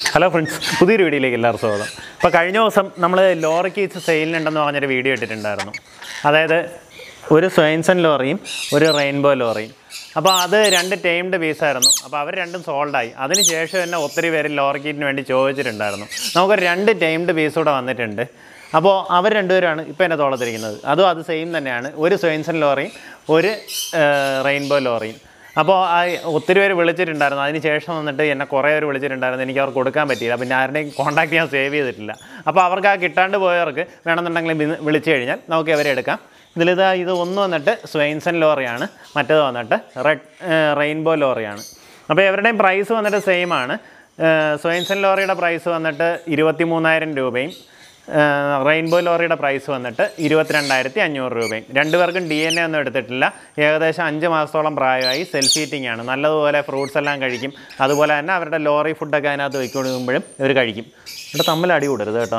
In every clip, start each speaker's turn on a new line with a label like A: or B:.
A: Hello friends പുതിയൊരു വീഡിയോയിലേക്ക് എല്ലാവർക്കും സ്വാഗതം അപ്പോൾ കഴിഞ്ഞ ദിവസം നമ്മൾ ലോറി കീച്ച് സെയിലിനുണ്ടെന്ന് പറഞ്ഞൊരു വീഡിയോ ഇട്ടിട്ടുണ്ടായിരുന്നു അതായത് ഒരു സ്വയൻസൺ ലോറിയും ഒരു റെയിൻബോ ലോറിയും അപ്പോൾ അത് രണ്ട് ടൈംഡ് പീസായിരുന്നു അപ്പോൾ അവർ രണ്ടും സോൾഡായി അതിന് ശേഷം തന്നെ ഒത്തിരി പേര് ലോറി കീറ്റിന് വേണ്ടി ചോദിച്ചിട്ടുണ്ടായിരുന്നു നമുക്കൊരു രണ്ട് ടൈംഡ് പീസ് കൂടെ വന്നിട്ടുണ്ട് അപ്പോൾ അവർ രണ്ടുപേരാണ് ഇപ്പോൾ എന്നെ തോളത്തിരിക്കുന്നത് അതും അത് സെയിം തന്നെയാണ് ഒരു സ്വയൻസൺ ലോറിയും ഒരു റെയിൻബോ ലോറിയും അപ്പോൾ ആ ഒത്തിരി പേര് വിളിച്ചിട്ടുണ്ടായിരുന്നു അതിന് ശേഷം വന്നിട്ട് എന്നെ കുറേ പേര് വിളിച്ചിട്ടുണ്ടായിരുന്നു എനിക്ക് അവർക്ക് കൊടുക്കാൻ പറ്റിയില്ല പിന്നെ ആരുടെയും കോൺടാക്ട് ഞാൻ സേവ് ചെയ്തിട്ടില്ല അപ്പോൾ അവർക്ക് ആ കിട്ടാണ്ട് പോയവർക്ക് വേണമെന്നുണ്ടെങ്കിൽ വിളി- വിളിച്ചു കഴിഞ്ഞാൽ നമുക്ക് അവരെ എടുക്കാം ഇതിലിത് ഇത് ഒന്ന് വന്നിട്ട് സ്വൈൻസൺ ലോറിയാണ് മറ്റേത് വന്നിട്ട് റെഡ് റെയിൻബോ ലോറിയാണ് അപ്പോൾ ഇവരുടെയും പ്രൈസ് വന്നിട്ട് സെയിം ആണ് സ്വൈൻസൺ ലോറിയുടെ പ്രൈസ് വന്നിട്ട് ഇരുപത്തി മൂന്നായിരം രൂപയും റെയിൻബോ ലോറിയുടെ പ്രൈസ് വന്നിട്ട് ഇരുപത്തിരണ്ടായിരത്തി അഞ്ഞൂറ് രൂപയും രണ്ടുപേർക്കും ഡി എൻ എ ഒന്നും എടുത്തിട്ടില്ല ഏകദേശം അഞ്ച് മാസത്തോളം പ്രായമായി സെൽഫ് ഈറ്റിംഗ് ആണ് നല്ലതുപോലെ ഫ്രൂട്ട്സ് എല്ലാം കഴിക്കും അതുപോലെ തന്നെ അവരുടെ ലോറി ഫുഡൊക്കെ അതിനകത്ത് വയ്ക്കൊടുക്കുമ്പോഴും ഇവർ കഴിക്കും ഇവിടെ തമ്മിൽ അടി കൂടരുത് കേട്ടോ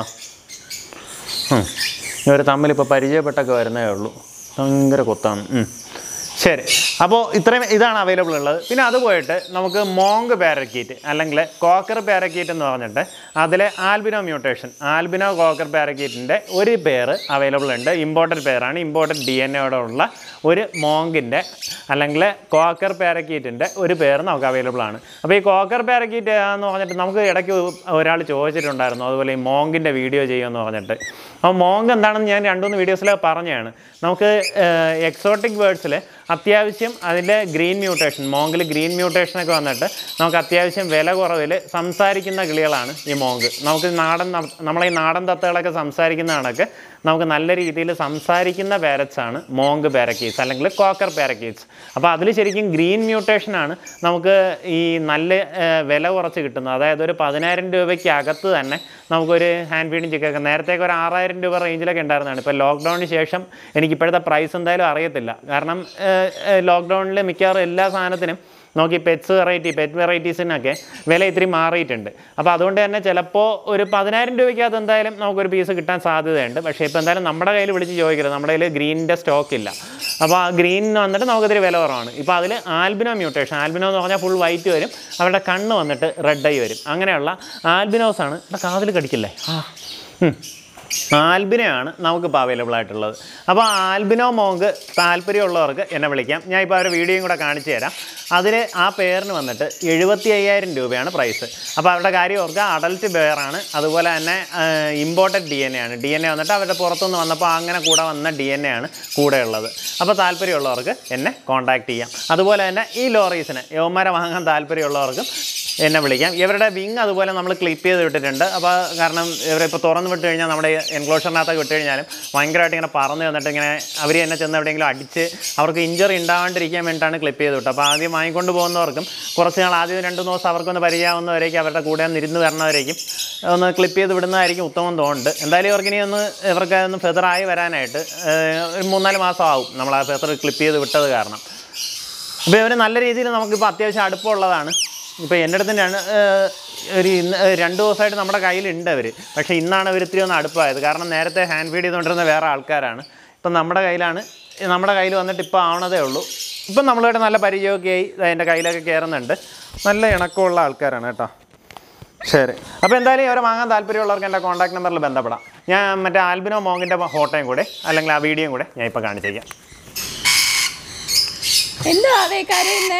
A: ഇവർ തമ്മിലിപ്പോൾ പരിചയപ്പെട്ടൊക്കെ വരുന്നേ ഉള്ളൂ ഭയങ്കര കൊത്താണ് ഉം. ശരി അപ്പോൾ ഇത്രയും ഇതാണ് അവൈലബിൾ ഉള്ളത് പിന്നെ അത് പോയിട്ട് നമുക്ക് മോങ്ക് പാരക്കീറ്റ് അല്ലെങ്കിൽ കോക്കർ പാരക്കീറ്റ് എന്ന് പറഞ്ഞിട്ട് അതിൽ ആൽബിനോ മ്യൂട്ടേഷൻ ആൽബിനോ കോക്കർ പാരക്കീറ്റിൻ്റെ ഒരു പേര് അവൈലബിൾ ഉണ്ട് ഇമ്പോർട്ടഡ് പേരാണ് ഇമ്പോർട്ടഡ് ഡി എൻ എയോടെ ഉള്ള ഒരു മോങ്കിൻ്റെ അല്ലെങ്കിൽ കോക്കർ പാരക്കീറ്റിൻ്റെ ഒരു പേര് നമുക്ക് അവൈലബിൾ ആണ് അപ്പോൾ ഈ കോക്കർ പാരക്കീറ്റ് എന്ന് പറഞ്ഞിട്ട് നമുക്ക് ഇടയ്ക്ക് ഒരാൾ ചോദിച്ചിട്ടുണ്ടായിരുന്നു അതുപോലെ ഈ മോങ്കിൻ്റെ വീഡിയോ ചെയ്യുമെന്ന് പറഞ്ഞിട്ട് അപ്പോൾ മോങ്ക് എന്താണെന്ന് ഞാൻ രണ്ടുമൂന്ന് വീഡിയോസിൽ പറഞ്ഞതാണ് നമുക്ക് എക്സോട്ടിക് വേർഡ്സിൽ അത്യാവശ്യം അതിൻ്റെ ഗ്രീൻ മ്യൂട്ടേഷൻ മോങ്കിൽ ഗ്രീൻ മ്യൂട്ടേഷനൊക്കെ വന്നിട്ട് നമുക്ക് അത്യാവശ്യം വില കുറവിൽ സംസാരിക്കുന്ന കിളികളാണ് ഈ മോങ്ക് നമുക്ക് നാടൻ ന- നമ്മളെ ഈ നാടൻ തത്തകളൊക്കെ സംസാരിക്കുന്ന കണക്ക് നമുക്ക് നല്ല രീതിയിൽ സംസാരിക്കുന്ന പാരറ്റ്സ് ആണ് മോങ്ക് പാരക്കീറ്റ്സ് അല്ലെങ്കിൽ കോക്കർ പാരക്കീറ്റ്സ് അപ്പോൾ അതിൽ ശരിക്കും ഗ്രീൻ മ്യൂട്ടേഷനാണ് നമുക്ക് ഈ നല്ല ഏഹ്, വില കുറച്ച് കിട്ടുന്നത് അതായത് ഒരു പതിനായിരം രൂപയ്ക്ക് അകത്ത് തന്നെ നമുക്കൊരു ഹാൻഡ് ഫീഡിങ് ചിക്കൊക്കെ നേരത്തേക്ക് ഒരു ആറായിരം രൂപ റേഞ്ചിലൊക്കെ ഉണ്ടായിരുന്നതാണ് ഇപ്പോൾ ലോക്ക്ഡൗണിന് ശേഷം എനിക്ക് ഇപ്പോഴത്തെ പ്രൈസ് എന്തായാലും അറിയത്തില്ല കാരണം ലോക്ക്ഡൗണിൽ മിക്കവാറും എല്ലാ സാധനത്തിനും നോക്കി പെറ്റ്സ് വെറൈറ്റി പെറ്റ് വെറൈറ്റീസിനൊക്കെ വില ഇത്തിരി മാറിയിട്ടുണ്ട് അപ്പോൾ അതുകൊണ്ട് തന്നെ ചിലപ്പോൾ ഒരു പതിനായിരം രൂപയ്ക്കകത്ത് എന്തായാലും നമുക്കൊരു പീസ് കിട്ടാൻ സാധ്യതയുണ്ട് പക്ഷേ ഇപ്പോൾ എന്തായാലും നമ്മുടെ കയ്യിൽ വിളിച്ച് ചോദിക്കരുത് നമ്മുടെ കയ്യിൽ ഗ്രീനിൻ്റെ സ്റ്റോക്ക് ഇല്ല അപ്പോൾ ആ ഗ്രീനിന് വന്നിട്ട് നമുക്കിതിരി വില കുറവാണ് ഇപ്പോൾ അതിൽ ആൽബിനോ മ്യൂട്ടേഷൻ ആൽബിനോ എന്ന് പറഞ്ഞാൽ ഫുൾ വൈറ്റ് വരും അവരുടെ കണ്ണ് വന്നിട്ട് റെഡ് ആയി വരും അങ്ങനെയുള്ള ആൽബിനോസാണ് ഇവിടെ കാതിൽ കടിക്കില്ലേ ആ ഉം. ആൽബിനോയാണ് നമുക്കിപ്പോൾ അവൈലബിൾ ആയിട്ടുള്ളത് അപ്പോൾ ആൽബിനോ മോങ്ക് താല്പര്യമുള്ളവർക്ക് എന്നെ വിളിക്കാം ഞാൻ ഇപ്പോൾ അവരുടെ വീഡിയോയും കൂടെ കാണിച്ചു തരാം അതിൽ ആ പേരിന് വന്നിട്ട് എഴുപത്തി അയ്യായിരം രൂപയാണ് പ്രൈസ് അപ്പോൾ അവരുടെ കാര്യം ഓർക്കുക അഡൽറ്റ് ബെയറാണ് അതുപോലെ തന്നെ ഇമ്പോർട്ടഡ് ഡി എൻ എ ആണ് ഡി എൻ എ വന്നിട്ട് അവരുടെ പുറത്തുനിന്ന് വന്നപ്പോൾ അങ്ങനെ കൂടെ വന്ന ഡി എൻ എ ആണ് കൂടെ ഉള്ളത് അപ്പോൾ താല്പര്യമുള്ളവർക്ക് എന്നെ കോൺടാക്റ്റ് ചെയ്യാം അതുപോലെ തന്നെ ഈ ലോറീസിന് യവന്മാരെ വാങ്ങാൻ താല്പര്യമുള്ളവർക്കും എന്നെ വിളിക്കാം ഇവരുടെ വിങ് അതുപോലെ നമ്മൾ ക്ലിപ്പ് ചെയ്ത് വിട്ടിട്ടുണ്ട് അപ്പോൾ കാരണം ഇവരെ ഇപ്പോൾ തുറന്ന് വിട്ട് കഴിഞ്ഞാൽ നമ്മുടെ എൻക്ലോഷറിനകത്തൊക്കെ വിട്ട് കഴിഞ്ഞാലും ഭയങ്കരമായിട്ട് ഇങ്ങനെ പറന്ന് വന്നിട്ട് ഇങ്ങനെ അവർ എന്നെ ചെന്ന് എവിടെയെങ്കിലും അടിച്ച് അവർക്ക് ഇഞ്ചറി ഉണ്ടാവാണ്ടിരിക്കാൻ വേണ്ടിയിട്ടാണ് ക്ലിപ്പ് ചെയ്ത് വിട്ടത് അപ്പോൾ ആദ്യം വാങ്ങിക്കൊണ്ട് പോകുന്നവർക്കും കുറച്ച് നാൾ ആദ്യം രണ്ട് മൂന്ന് ദിവസം അവർക്കൊന്ന് പരിചയമാവുന്നവരേക്കും അവരുടെ കൂടെ ഒന്ന് ഇരുന്ന് വരണവരേക്കും ഒന്ന് ക്ലിപ്പ് ചെയ്ത് വിടുന്നതായിരിക്കും ഉത്തമം തോന്നുന്നുണ്ട് എന്തായാലും ഇവർക്ക് ഇനി ഒന്ന് ഇവർക്ക് ഒന്ന് ഫെതറായി വരാനായിട്ട് ഏഹ്, ഒരു മൂന്നാല് മാസം ആവും നമ്മൾ ആ ഫെതർ ക്ലിപ്പ് ചെയ്ത് വിട്ടത് കാരണം അപ്പോൾ ഇവർ നല്ല രീതിയിൽ നമുക്കിപ്പോൾ അത്യാവശ്യം അടുപ്പമുള്ളതാണ് ഇപ്പോൾ എൻ്റെ അടുത്ത് രണ്ട് ഏഹ്, ഒരു ഇന്ന് ഏഹ്, രണ്ട് ദിവസമായിട്ട് നമ്മുടെ കയ്യിലുണ്ട് അവർ പക്ഷേ ഇന്നാണ് അവർ ഇത്തിരി ഒന്ന് അടുപ്പമായത് കാരണം നേരത്തെ ഹാൻഡ് ഫീഡ് ചെയ്തുകൊണ്ടിരുന്ന വേറെ ആൾക്കാരാണ് ഇപ്പം നമ്മുടെ കയ്യിലാണ് നമ്മുടെ കയ്യിൽ വന്നിട്ട് ഇപ്പോൾ ആവണതേ ഉള്ളൂ ഇപ്പം നമ്മളുമായിട്ട് നല്ല പരിചയമൊക്കെ ആയി ദാ എൻ്റെ കയ്യിലൊക്കെ കയറുന്നുണ്ട് നല്ല ഇണക്കമുള്ള ആൾക്കാരാണ് കേട്ടോ ശരി അപ്പോൾ എന്തായാലും ഇവരെ വാങ്ങാൻ താല്പര്യമുള്ളവർക്ക് എൻ്റെ കോൺടാക്ട് നമ്പറിൽ ബന്ധപ്പെടാം ഞാൻ മറ്റേ ആൽബിനോ മോങ്ങിൻ്റെ ഫോട്ടോയും കൂടെ അല്ലെങ്കിൽ ആ വീഡിയോയും കൂടെ ഞാൻ ഇപ്പോൾ കാണിച്ചേക്കാം
B: എന്താ അതേ കരയുന്നേ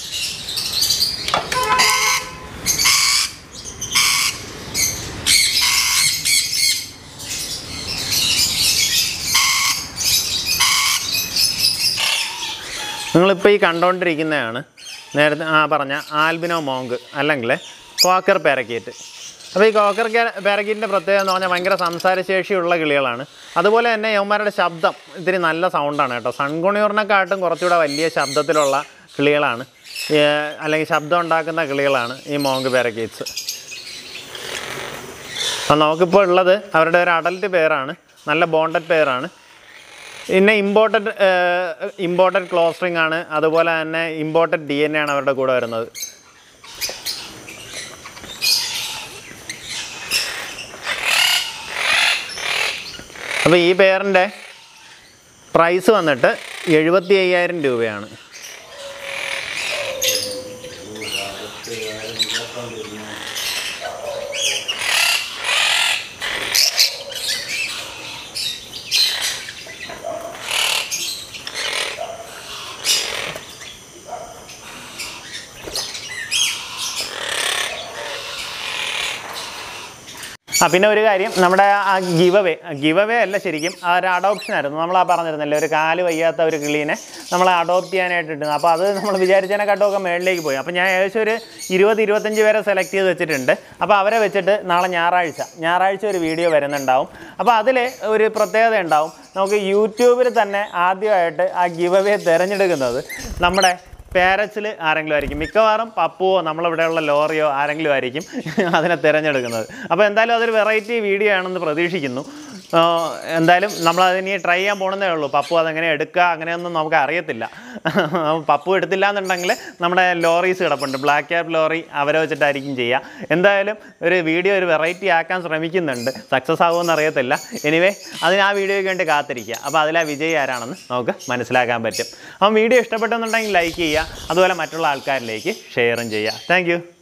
A: നിങ്ങളിപ്പോൾ ഈ കണ്ടുകൊണ്ടിരിക്കുന്നതാണ് നേരത്തെ ആ പറഞ്ഞ ആൽബിനോ മോങ്ക് അല്ലെങ്കിൽ കോക്കർ പാരക്കീറ്റ് അപ്പോൾ ഈ കോക്കർ പാരക്കീറ്റിൻ്റെ പ്രത്യേകത എന്ന് പറഞ്ഞാൽ ഭയങ്കര സംസാരശേഷിയുള്ള കിളികളാണ് അതുപോലെ തന്നെ യവന്മാരുടെ ശബ്ദം ഇത്തിരി നല്ല സൗണ്ടാണ് കേട്ടോ സൺകുണിയൂറിനെക്കാട്ടും കുറച്ചുകൂടെ വലിയ ശബ്ദത്തിലുള്ള കിളികളാണ് ഏ, അല്ലെങ്കിൽ ശബ്ദം ഉണ്ടാക്കുന്ന കിളികളാണ് ഈ മോങ്ക് പാരക്കീറ്റ്സ് അപ്പം നമുക്കിപ്പോൾ ഉള്ളത് അവരുടെ ഒരു അഡൽട്ട് പേരാണ് നല്ല ബോണ്ടഡ് പേരാണ് പിന്നെ ഇമ്പോർട്ടഡ് ഇമ്പോർട്ടഡ് ക്ലോസ്റ്ററിംഗ് ആണ് അതുപോലെ തന്നെ ഇമ്പോർട്ടഡ് ഡി എൻ എ ആണ് അവരുടെ കൂടെ വരുന്നത് അപ്പോൾ ഈ പേരിൻ്റെ പ്രൈസ് വന്നിട്ട് എഴുപത്തി അയ്യായിരം രൂപയാണ് ആ പിന്നെ ഒരു കാര്യം നമ്മുടെ ആ ഗിവ് അവേ ഗിവ് അവേ അല്ല ശരിക്കും ആ ഒരു അഡോപ്ഷൻ ആയിരുന്നു നമ്മൾ ആ പറഞ്ഞിരുന്നല്ലേ ഒരു കാല് വയ്യാത്ത ഒരു കിളീനെ നമ്മൾ അഡോപ്റ്റ് ചെയ്യാനായിട്ട് ഇട്ടുന്നത് അപ്പോൾ അത് നമ്മൾ വിചാരിച്ചതിനെക്കാട്ടുമൊക്കെ മേളിലേക്ക് പോയി അപ്പോൾ ഞാൻ ഏകദേശം ഒരു ഇരുപത് ഇരുപത്തഞ്ച് പേരെ സെലക്ട് ചെയ്ത് വെച്ചിട്ടുണ്ട് അപ്പോൾ അവരെ വെച്ചിട്ട് നാളെ ഞായറാഴ്ച ഞായറാഴ്ച ഒരു വീഡിയോ വരുന്നുണ്ടാവും അപ്പോൾ അതിൽ ഒരു പ്രത്യേകത ഉണ്ടാവും നമുക്ക് യൂട്യൂബിൽ തന്നെ ആദ്യമായിട്ട് ആ ഗിവ് അവേ തിരഞ്ഞെടുക്കുന്നത് നമ്മുടെ പേരൻസിൽ ആരെങ്കിലും ആയിരിക്കും മിക്കവാറും പപ്പുവോ നമ്മളിവിടെയുള്ള ലോറിയോ ആരെങ്കിലും ആയിരിക്കും അതിനെ തിരഞ്ഞെടുക്കുന്നത് അപ്പോൾ എന്തായാലും അതൊരു വെറൈറ്റി വീഡിയോ ആണെന്ന് പ്രതീക്ഷിക്കുന്നു ആ, എന്തായാലും നമ്മൾ അതിനി ട്രൈ ചെയ്യാൻ പോകണമെന്നേ ഉള്ളൂ പപ്പു അതെങ്ങനെ എടുക്കുക അങ്ങനെയൊന്നും നമുക്ക് അറിയത്തില്ല പപ്പു എടുത്തില്ല എന്നുണ്ടെങ്കിൽ നമ്മുടെ ലോറീസ് കിടപ്പുണ്ട് ബ്ലാക്ക് ക്യാബ് ലോറി അവരെ വെച്ചിട്ടായിരിക്കും ചെയ്യുക എന്തായാലും ഒരു വീഡിയോ ഒരു വെറൈറ്റി ആക്കാൻ ശ്രമിക്കുന്നുണ്ട് സക്സസ് ആകുമെന്ന് അറിയത്തില്ല എനിവേ അതിന് ആ വീഡിയോയ്ക്ക് വേണ്ടി കാത്തിരിക്കുക അപ്പോൾ അതിലെ വിജയി ആരാണെന്ന് നമുക്ക് മനസ്സിലാക്കാൻ പറ്റും അപ്പം വീഡിയോ ഇഷ്ടപ്പെട്ടെന്നുണ്ടെങ്കിൽ ലൈക്ക് ചെയ്യുക അതുപോലെ മറ്റുള്ള ആൾക്കാരിലേക്ക് ഷെയറും ചെയ്യുക താങ്ക്